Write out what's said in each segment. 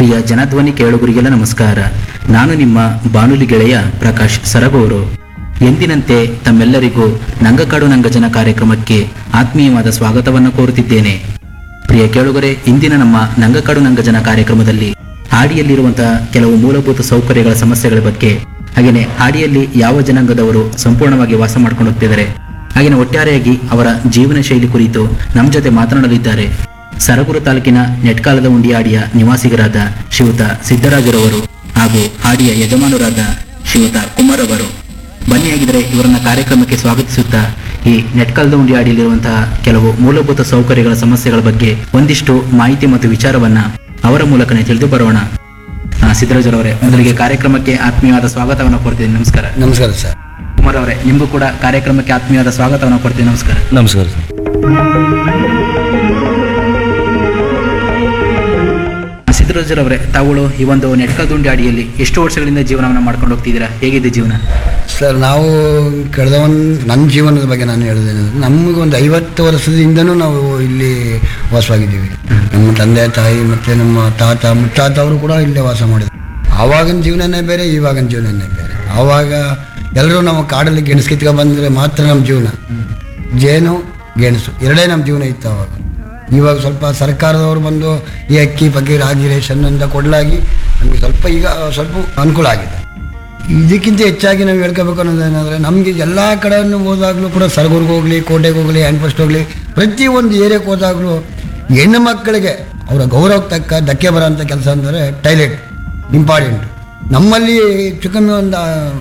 ಪ್ರಿಯ ಜನಧ್ವನಿ ಕೇಳುಗರಿಗೆಲ್ಲ ನಮಸ್ಕಾರ ನಾನು ನಿಮ್ಮ ಬಾನುಲಿ ಗೆಳೆಯ ಪ್ರಕಾಶ್ ಸರಗೂರು ಎಂದಿನಂತೆ ತಮ್ಮೆಲ್ಲರಿಗೂ ನಂಗಕಾಡು ನಂಗಜನ ಕಾರ್ಯಕ್ರಮಕ್ಕೆ ಆತ್ಮೀಯವಾದ ಸ್ವಾಗತವನ್ನು ಕೋರುತ್ತಿದ್ದೇನೆ ಪ್ರಿಯ ಕೇಳುಗರೆ ಇಂದಿನ ನಮ್ಮ ನಂಗಕಾಡು ನಂಗಜನ ಕಾರ್ಯಕ್ರಮದಲ್ಲಿ ಹಾಡಿಯಲ್ಲಿರುವಂತಹ ಕೆಲವು ಮೂಲಭೂತ ಸೌಕರ್ಯಗಳ ಸಮಸ್ಯೆಗಳ ಬಗ್ಗೆ ಹಾಗೆಯೇ ಹಾಡಿಯಲ್ಲಿ ಯಾವ ಜನಾಂಗದವರು ಸಂಪೂರ್ಣವಾಗಿ ವಾಸ ಮಾಡ್ಕೊಂಡು ಹೋಗ್ತಿದ್ದಾರೆ ಹಾಗೆಯೇ ಒಟ್ಟಾರೆಯಾಗಿ ಅವರ ಜೀವನ ಶೈಲಿ ಕುರಿತು ನಮ್ಮ ಜೊತೆ ಮಾತನಾಡಲಿದ್ದಾರೆ ಸರಗೂರು ತಾಲೂಕಿನ ನೆಟ್ಕಾಲದ ಉಂಡಿಯಾಡಿಯ ನಿವಾಸಿಗರಾದ ಶ್ರೀಯುತ ಸಿದ್ದರಾಜರವರು ಹಾಗೂ ಹಾಡಿಯ ಯಜಮಾನರಾದ ಶ್ರೀಯುತ ಕುಮಾರ್ ಅವರು ಬನ್ನಿಯಾಗಿದ್ದರೆ ಇವರನ್ನ ಕಾರ್ಯಕ್ರಮಕ್ಕೆ ಸ್ವಾಗತಿಸುತ್ತಾ ಈ ನೆಟ್ಕಾಲದ ಉಂಡಿಯಾಡಿಯಲ್ಲಿರುವಂತಹ ಕೆಲವು ಮೂಲಭೂತ ಸೌಕರ್ಯಗಳ ಸಮಸ್ಯೆಗಳ ಬಗ್ಗೆ ಒಂದಿಷ್ಟು ಮಾಹಿತಿ ಮತ್ತು ವಿಚಾರವನ್ನ ಅವರ ಮೂಲಕನೇ ತಿಳಿದು ಬರೋಣ ಆ, ಸಿದ್ದರಾಜರವರೇ ಮೊದಲಿಗೆ ಕಾರ್ಯಕ್ರಮಕ್ಕೆ ಆತ್ಮೀಯವಾದ ಸ್ವಾಗತವನ್ನು ಕೊಡ್ತೀನಿ ನಮಸ್ಕಾರ ನಮಸ್ಕಾರ ಸರ್ ಕುಮಾರ್ ಅವರೇ ನಿಮಗೂ ಕೂಡ ಕಾರ್ಯಕ್ರಮಕ್ಕೆ ಆತ್ಮೀಯವಾದ ಸ್ವಾಗತವನ್ನು ಕೊಡ್ತೀನಿ ನಮಸ್ಕಾರ ನಮಸ್ಕಾರ ಸರ್ ಸಿದ್ದರಾಜರವರೇ ತಾವುಗಳು ಈ ಒಂದು ನೆಟ್ಕಲ್ದುಂಡಿ ಅಡಿಯಲ್ಲಿ ಎಷ್ಟು ವರ್ಷಗಳಿಂದ ಜೀವನವನ್ನು ಮಾಡ್ಕೊಂಡು ಹೋಗ್ತಿದ್ದೀರಾ ಹೇಗಿದೆ ಜೀವನ ಸರ್ ನಾವು ಕಳೆದ ಒಂದು ನನ್ನ ಜೀವನದ ಬಗ್ಗೆ ನಾನು ಹೇಳೋದೇನೆಂದ್ರೆ ನಮಗೊಂದು ಐವತ್ತು ವರ್ಷದಿಂದನೂ ನಾವು ಇಲ್ಲಿ ವಾಸವಾಗಿದ್ದೀವಿ ನಮ್ಮ ತಂದೆ ತಾಯಿ ಮತ್ತು ನಮ್ಮ ತಾತ ಮುತ್ತಾತ ಅವರು ಕೂಡ ಇಲ್ಲೇ ವಾಸ ಮಾಡಿದ್ರು ಆವಾಗಿನ ಜೀವನನೇ ಬೇರೆ ಇವಾಗಿನ ಜೀವನನೇ ಬೇರೆ ಆವಾಗ ಎಲ್ಲರೂ ನಮ್ಮ ಕಾಡಲ್ಲಿ ಗೆಣಸು ಕಿತ್ಕೊಂಡು ಬಂದರೆ ಮಾತ್ರ ನಮ್ಮ ಜೀವನ ಜೇನು ಗೆಣಸು ಎರಡೇ ನಮ್ಮ ಜೀವನ ಇತ್ತು ಆವಾಗ ಇವಾಗ ಸ್ವಲ್ಪ ಸರ್ಕಾರದವರು ಬಂದು ಈ ಅಕ್ಕಿ ಪಕ್ಕಿ ರಾಗಿ ರೇಷನ್ ಅಂತ ಕೊಡಲಾಗಿ ನಮಗೆ ಸ್ವಲ್ಪ ಈಗ ಸ್ವಲ್ಪ ಅನುಕೂಲ ಆಗಿದೆ ಇದಕ್ಕಿಂತ ಹೆಚ್ಚಾಗಿ ನಾವು ಹೇಳ್ಕೋಬೇಕು ಅನ್ನೋದೇನೆಂದರೆ ನಮಗೆ ಎಲ್ಲ ಕಡೆಯನ್ನು ಹೋದಾಗಲೂ ಕೂಡ ಸರಗೂರ್ಗೆ ಹೋಗಲಿ ಕೋಟೆಗೆ ಹೋಗಲಿ ಹ್ಯಾಂಡ್ ಪೋಸ್ಟ್ ಹೋಗಲಿ ಪ್ರತಿಯೊಂದು ಏರಿಯಾಕ್ಕೆ ಹೋದಾಗಲೂ ಹೆಣ್ಣು ಮಕ್ಕಳಿಗೆ ಅವರ ಗೌರವಕ್ಕೆ ತಕ್ಕ ಧಕ್ಕೆ ಬರೋಂಥ ಕೆಲಸ ಅಂದರೆ ಟೈಲೆಟ್ ಇಂಪಾರ್ಟೆಂಟ್ ನಮ್ಮಲ್ಲಿ ಹೆಚ್ಚು ಕಮ್ಮಿ ಒಂದು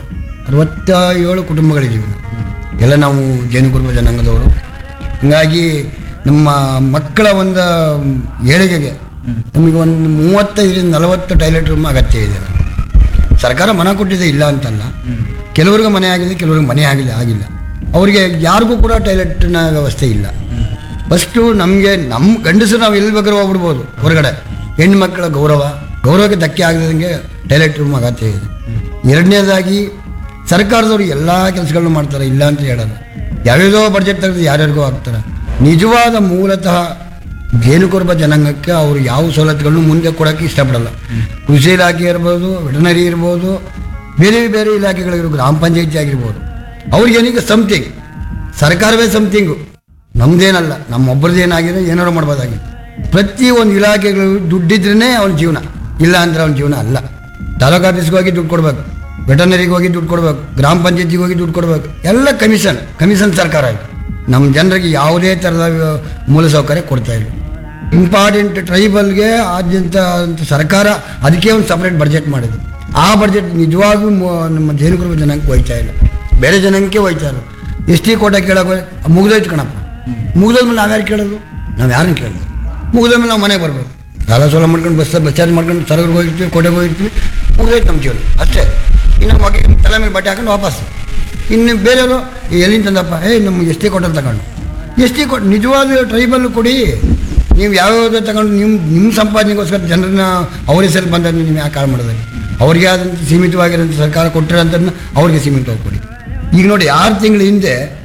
ಅರವತ್ತ ಏಳು ಕುಟುಂಬಗಳಿದ್ದೀವಿ ನಾವು. ಎಲ್ಲ ನಾವು ಜೇನುಕುರುಬ ಜನಾಂಗದವರು ಹೀಗಾಗಿ ನಮ್ಮ ಮಕ್ಕಳ ಒಂದು ಏಳಿಗೆಗೆ ನಮಗೆ ಒಂದು ಮೂವತ್ತೈದರಿಂದ ನಲವತ್ತು ಟಾಯ್ಲೆಟ್ ರೂಮ್ ಅಗತ್ಯ ಇದೆ ನಮಗೆ. ಸರ್ಕಾರ ಮನ ಕೊಟ್ಟಿದೆ ಇಲ್ಲ ಅಂತಲ್ಲ ಕೆಲವ್ರಿಗೆ ಮನೆ ಆಗಿದೆ ಕೆಲವ್ರಿಗೆ ಮನೆ ಆಗಿದೆ ಆಗಿಲ್ಲ ಅವರಿಗೆ ಯಾರಿಗೂ ಕೂಡ ಟಾಯ್ಲೆಟ್ನ ವ್ಯವಸ್ಥೆ ಇಲ್ಲ ಫಸ್ಟು ನಮಗೆ ನಮ್ಮ ಗಂಡಸರು ನಾವು ಎಲ್ಲಿ ಬೇಕಾದ್ರೂ ಹೋಗ್ಬಿಡ್ಬೋದು ಹೊರಗಡೆ ಹೆಣ್ಣು ಮಕ್ಕಳ ಗೌರವ ಗೌರವಕ್ಕೆ ಧಕ್ಕೆ ಆಗದಂಗೆ ಟಾಯ್ಲೆಟ್ ರೂಮ್ ಅಗತ್ಯ ಇದೆ ಎರಡನೇದಾಗಿ ಸರ್ಕಾರದವರು ಎಲ್ಲ ಕೆಲಸಗಳನ್ನು ಮಾಡ್ತಾರೆ ಇಲ್ಲ ಅಂತ ಹೇಳಲ್ಲ ಯಾವ್ಯಾವುದೋ ಬಡ್ಜೆಟ್ ತೆಗೆದು ಯಾರ್ಯಾರಿಗೋ ಹಾಕ್ತಾರೆ ನಿಜವಾದ ಮೂಲತಃ ಜೇನುಕುರುಬ ಜನಾಂಗಕ್ಕೆ ಅವರು ಯಾವ ಸವಲತ್ತುಗಳನ್ನು ಮುಂದೆ ಕೊಡೋಕ್ಕೆ ಇಷ್ಟಪಡಲ್ಲ ಕೃಷಿ ಇಲಾಖೆ ಇರ್ಬೋದು ವೆಟನರಿ ಇರ್ಬೋದು ಬೇರೆ ಬೇರೆ ಇಲಾಖೆಗಳಿರ್ಬೋದು ಗ್ರಾಮ ಪಂಚಾಯತಿ ಆಗಿರ್ಬೋದು ಅವ್ರಿಗೇನೀಗ ಸಮಥಿಂಗ್ ಸರ್ಕಾರವೇ ಸಮಥಿಂಗು ನಮ್ದೇನಲ್ಲ ನಮ್ಮೊಬ್ಬರದ್ದು ಏನಾಗಿದೆ ಏನಾರು ಮಾಡ್ಬೋದಾಗಿದೆ ಪ್ರತಿ ಒಂದು ಇಲಾಖೆಗಳು ದುಡ್ಡಿದ್ರೇ ಅವನ ಜೀವನ ಇಲ್ಲ ಅಂದ್ರೆ ಅವನ ಜೀವನ ಅಲ್ಲ ತಾಲೂಕು ಆಫೀಸ್ಗೆ ಹೋಗಿ ದುಡ್ಡು ಕೊಡ್ಬೇಕು ವೆಟನರಿಗೆ ಹೋಗಿ ದುಡ್ಡು ಕೊಡ್ಬೇಕು ಗ್ರಾಮ ಪಂಚಾಯತಿಗೆ ಹೋಗಿ ದುಡ್ಡು ಕೊಡ್ಬೇಕು ಎಲ್ಲ ಕಮಿಷನ್ ಕಮಿಷನ್ ಸರ್ಕಾರ ಇದು ನಮ್ಮ ಜನರಿಗೆ ಯಾವುದೇ ಥರದ ಮೂಲಸೌಕರ್ಯ ಕೊಡ್ತಾ ಇಲ್ಲ ಇಂಪಾರ್ಟೆಂಟ್ ಟ್ರೈಬಲ್ಗೆ ಆದ್ಯಂತ ಅಂತ ಸರ್ಕಾರ ಅದಕ್ಕೆ ಒಂದು ಸಪ್ರೇಟ್ ಬಡ್ಜೆಟ್ ಮಾಡಿದೆ ಆ ಬಡ್ಜೆಟ್ ನಿಜವಾಗ್ಲೂ ಮು- ನಮ್ಮ ಜೇನುಕುರುಬ ಜನಾಂಗಕ್ಕೆ ಹೋಯ್ತಾ ಇಲ್ಲ ಬೇರೆ ಜನಾಂಗಕ್ಕೆ ಹೋಯ್ತಾ ಇಲ್ಲ ಎಸ್ ಟಿ ಕೋಟ ಕೇಳೋಕೆ ಮುಗ್ದೋಯ್ತು ಕಣಪ್ಪ ಮುಗ್ದೋದ್ಮೇಲೆ ನಾವ್ಯಾರು ಕೇಳೋದು ನಾವು ಯಾರನ್ನ ಕೇಳೋದು ಮುಗ್ದೋದ್ಮೇಲೆ ನಾವು ಮನೆಗೆ ಬರ್ಬೇಕು ಸಾಲ ಸೋಲ ಮಾಡ್ಕೊಂಡು ಬಸ್ ಬಸ್ ಚಾರ್ಜ್ ಮಾಡ್ಕೊಂಡು ಸರಗರ್ಗೆ ಹೋಗಿರ್ತೀವಿ ಕೋಟೆಗೆ ಹೋಗಿರ್ತೀವಿ ಮುಗ್ದೋಯ್ತು ನಮ್ಮ ಜೀವನ ಅಷ್ಟೇ ಇನ್ನು ಮಗ ತಲೆ ಮೇಲೆ ಬಟ್ಟೆ ಹಾಕೊಂಡು ವಾಪಸ್ ಇನ್ನು ಬೇರೆಯವರು ಎಲ್ಲಿಂದ ತಂದಪ್ಪ ಏ ನಮ್ಗೆ ಎಷ್ಟೇ ಕೊಟ್ಟರು ತಗೊಂಡು ಎಷ್ಟೇ ಕೊಟ್ಟು ನಿಜವಾದ ಟ್ರೈಬಲ್ ಕೊಡಿ ನೀವು ಯಾವ್ಯಾವ್ದು ತಗೊಂಡು ನಿಮ್ಮ ನಿಮ್ಮ ಸಂಪಾದನೆಗೋಸ್ಕರ ಜನರನ್ನ ಅವರ ಹೆಸರು ಬಂದನ್ನು ನೀವು ಯಾಕೆ ಹಾಳು ಮಾಡೋದು ಅವರಿಗೆ ಆದಂಥ ಸೀಮಿತವಾಗಿರೋಂಥ ಸರ್ಕಾರ ಕೊಟ್ಟಿರೋಂಥದ್ದನ್ನ ಅವ್ರಿಗೆ ಸೀಮಿತವಾಗಿ ಕೊಡಿ ಈಗ ನೋಡಿ ಆರು ತಿಂಗಳ ಹಿಂದೆ